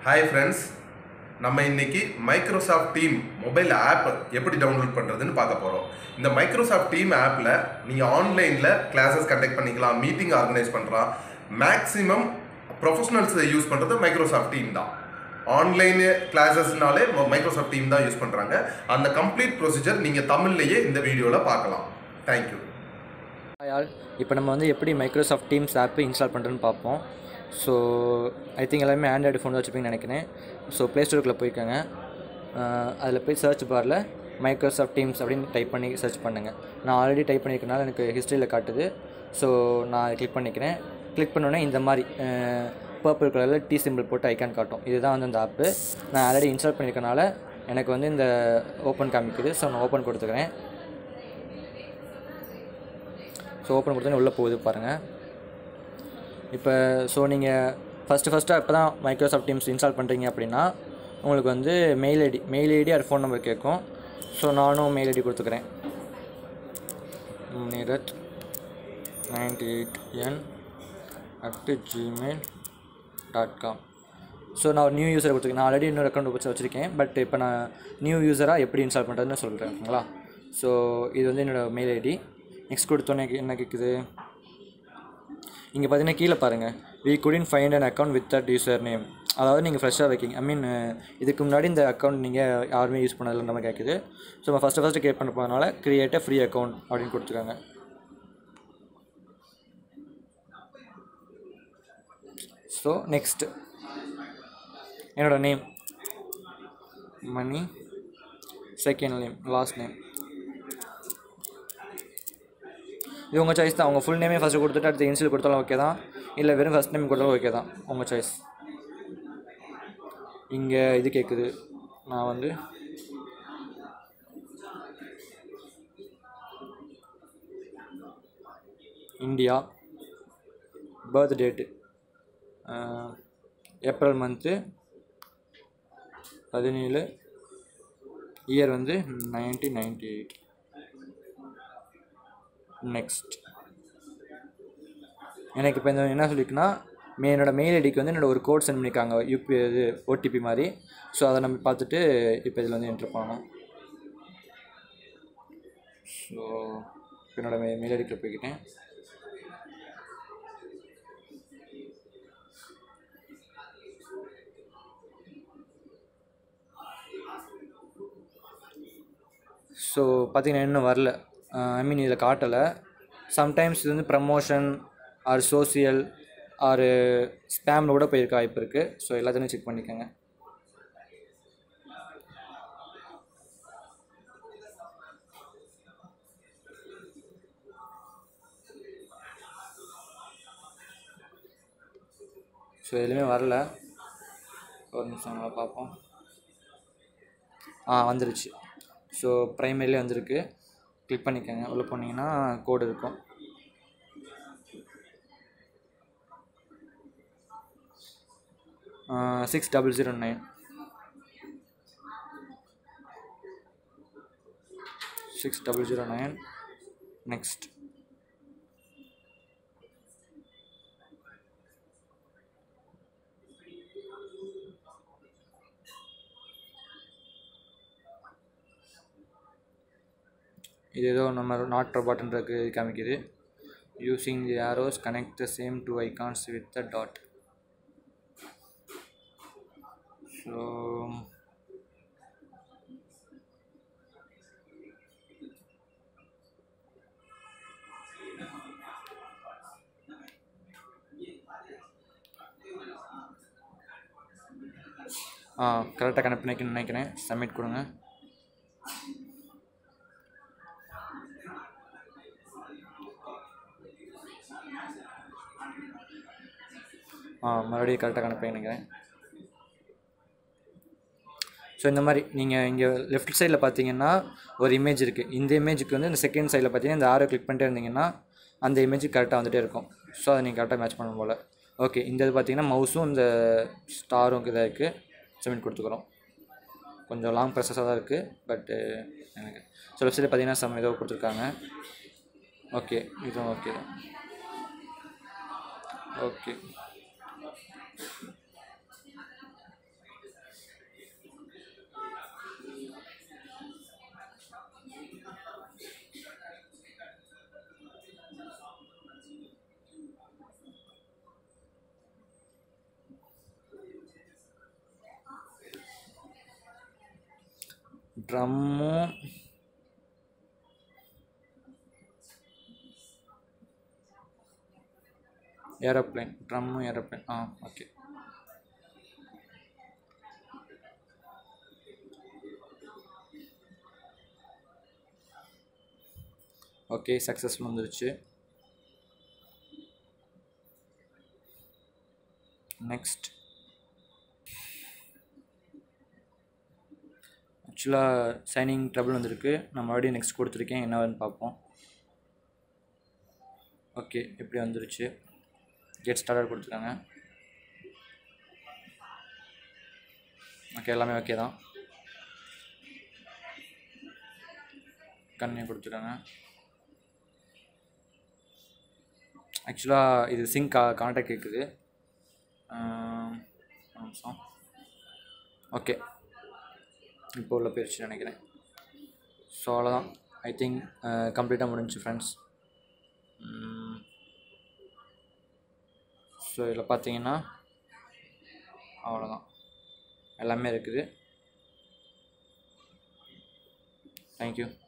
hi friends நம்ம இன்னைக்கு Microsoft team mobile app எப்படி டவுன்லோட் பண்ணுறதுன்னு பார்க்க போகிறோம் இந்த மைக்ரோசாஃப்ட் டீம் ஆப்பில் நீங்கள் ஆன்லைனில் கிளாஸஸ் கண்டக்ட் பண்ணிக்கலாம் மீட்டிங் ஆர்கனைஸ் பண்ணலாம் மேக்ஸிமம் ப்ரொஃபஷனல்ஸ் யூஸ் பண்ணுறது மைக்ரோசாஃப்ட் டீம் தான் ஆன்லைன் கிளாஸஸ்னாலே மைக்ரோசாஃப்ட் டீம் தான் யூஸ் பண்ணுறாங்க அந்த கம்ப்ளீட் ப்ரொசீஜர் நீங்கள் தமிழ்லேயே இந்த வீடியோவில் பார்க்கலாம் தேங்க்யூ ஆல் இப்போ நம்ம வந்து எப்படி மைக்ரோசாஃப்ட் டீம்ஸ் ஆப் இன்ஸ்டால் பண்ணுறதுன்னு பார்ப்போம் ஸோ ஐ திங்க் எல்லாருமே ஆண்ட்ராய்டு ஃபோன் வச்சுப்பீங்கன்னு நினைக்கிறேன் ஸோ ப்ளே ஸ்டோருக்குள்ளே போயிருக்காங்க அதில் போய் சர்ச் பாரில் மைக்ரோசாஃப்ட் டீம்ஸ் அப்படின்னு டைப் பண்ணி சர்ச் பண்ணுங்கள் நான் ஆல்ரெடி டைப் பண்ணியிருக்கனால எனக்கு ஹிஸ்ட்ரியில் காட்டுது ஸோ நான் கிளிக் பண்ணிக்கிறேன் கிளிக் பண்ணோன்னே இந்த மாதிரி பர்பிள் கலரில் டி சிம்பிள் போட்டு ஐக்கான் காட்டும் இதுதான் வந்து அந்த ஆப்பு நான் ஆல்ரெடி இன்ஸ்டால் பண்ணியிருக்கனால எனக்கு வந்து இந்த ஓப்பன் காமிக்குது ஸோ நான் ஓப்பன் கொடுத்துக்கிறேன் ஸோ ஓப்பன் கொடுத்தோன்னே உள்ளே போகுது பாருங்கள் இப்போ ஸோ நீங்கள் ஃபஸ்ட்டு ஃபஸ்ட்டு இப்போ தான் மைக்ரோசாஃப்ட் டீம்ஸ் இன்ஸ்டால் பண்ணுறீங்க அப்படின்னா உங்களுக்கு வந்து மெயில் ஐடி மெயில் ஐடி அது ஃபோன் நம்பர் கேட்கும் ஸோ நானும் மெயில் ஐடி கொடுத்துக்கிறேன் நிரத் நைன்டி எயிட் என் at gmail dot com so நான் ஒரு நியூ யூஸரை கொடுத்துருக்கேன் நான் ஆல்ரெடி இன்னொரு அக்கௌண்ட் வச்சு வச்சுருக்கேன் பட் இப்போ நான் நியூ யூஸராக எப்படி இன்ஸ்டால் பண்ணுறதுன்னு சொல்கிறேன் ஓகேங்களா ஸோ இது வந்து என்னோடய மெயில் ஐடி நெக்ஸ்ட் கொடுத்தோன்னே என்ன கேட்குது இங்கே பார்த்தீங்கன்னா கீழே பாருங்கள் we couldn't find an account with that user name அதாவது நீங்கள் ஃப்ரெஷ்ஷாக வைக்கிங்க ஐ மீன் இதுக்கு முன்னாடி இந்த அக்கௌண்ட் நீங்கள் யாருமே யூஸ் பண்ணதில்லை நம்ம கேட்குது ஸோ நம்ம ஃபஸ்ட்டு ஃபஸ்ட்டு கிரியேட் பண்ண போகிறதுனால கிரியேட் ஃப்ரீ அக்கௌண்ட் அப்படின்னு கொடுத்துருக்காங்க ஸோ நெக்ஸ்ட் என்னோட name Mani second name last name இது உங்கள் சாய்ஸ் தான் உங்கள் ஃபுல் நேமே ஃபஸ்ட்டு கொடுத்துட்டு அடுத்து இன்சியல் கொடுத்தாலும் ஓகே தான் இல்லை வெறும் ஃபஸ்ட் நேம் கொடுத்தாலும் ஓகே தான் உங்கள் சாய்ஸ் இங்கே இது கேட்குது நான் வந்து India birth date April month பதினேழு இயர் வந்து நைன்டீன் நைன்டி எயிட் நெக்ஸ்ட் எனக்கு இப்போ இந்த என்ன சொல்லியிருக்குன்னா மே என்னோடய மெயில் ஐடிக்கு வந்து என்னோட ஒரு கோட் சென்ட் பண்ணியிருக்காங்க யூபி இது ஓடிபி மாதிரி ஸோ அதை நம்ம பார்த்துட்டு இப்போ இதில் வந்து என்ட்ரு பண்ணணும் ஸோ என்னோட மெ மெயில் ஐடிக்கில் போய்க்கிட்டேன் ஸோ பார்த்தீங்கன்னா இன்னும் வரல ஐ மீன் இதில் காட்டலை சம்டைம்ஸ் இது வந்து ப்ரமோஷன் ஆர் சோசியல் ஆர் ஸ்பேமில் கூட போயிருக்க வாய்ப்பு இருக்குது ஸோ எல்லாத்தையும் செக் பண்ணிக்கோங்க ஸோ எதுவுமே வரல ஒரு நிமிஷம் நம்மளை பார்ப்போம் ஆ வந்துருச்சு ஸோ ப்ரைமரிலே வந்திருக்கு கிளிக் பண்ணிக்கோங்க உள்ளே போனீங்கன்னா கோடு இருக்கும் six double zero nine six double zero nine next இது ஏதோ நம்ம நாட் ரொபாட்ன்றது காமிக்குது using the arrows connect the same two icons with the dot so ah கரெக்டாக கனெக்ட் பண்ணிக்கணும்னு நினைக்கிறேன் சப்மிட் கொடுங்க ஆ மறுபடியும் கரெக்டாக கனெக்ட் பண்ணிக்கிறேன் ஸோ இந்த மாதிரி நீங்கள் இங்கே லெஃப்ட் சைடில் பார்த்தீங்கன்னா ஒரு இமேஜ் இருக்குது இந்த இமேஜுக்கு வந்து இந்த செகண்ட் சைடில் பார்த்தீங்கன்னா இந்த ஆரோ கிளிக் பண்ணிட்டே இருந்தீங்கன்னா அந்த இமேஜ் கரெக்டாக வந்துகிட்டே இருக்கும் ஸோ அதை நீங்கள் கரெக்டாக மேட்ச் பண்ணணும் போல் ஓகே இந்த இது பார்த்தீங்கன்னா மவுஸும் இந்த ஸ்டாரும் இதாக இருக்குது சப்மிட் கொடுத்துக்குறோம் கொஞ்சம் லாங் ப்ராசஸாக தான் இருக்குது பட்டு எனக்கு ஸோ லெஃப்ட் சைடில் பார்த்தீங்கன்னா சம் ஏதோ கொடுத்துருக்காங்க ஓகே இதுவும் ஓகே தான் ஓகே ட்ரம்மும் ஏரோப்ளேன் ட்ரம்மும் aeroplane ah okay okay success வந்துருச்சு நெக்ஸ்ட் ஆக்சுவலாக சைனிங் ட்ரபிள் வந்திருக்கு நான் மறுபடியும் நெக்ஸ்ட் கொடுத்துருக்கேன் என்னன்னு பார்ப்போம் ஓகே எப்படி வந்துருச்சு கெட் ஸ்டார்டர் கொடுத்துருக்காங்க ஓகே எல்லாமே ஓகே தான் கண்ணே கொடுத்துருக்காங்க ஆக்சுவலாக இது சிங்க் கா கான்டாக்ட் கேட்குது நிமிஷம் ஓகே இப்போ உள்ள போயிடுச்சு நினைக்கிறேன் ஸோ அவ்வளோதான் ஐ திங்க் கம்ப்ளீட்டாக முடிஞ்சுச்சு ஃப்ரெண்ட்ஸ் ஸோ இதில் பார்த்தீங்கன்னா அவ்வளோதான் எல்லாமே இருக்குது தேங்க்யூ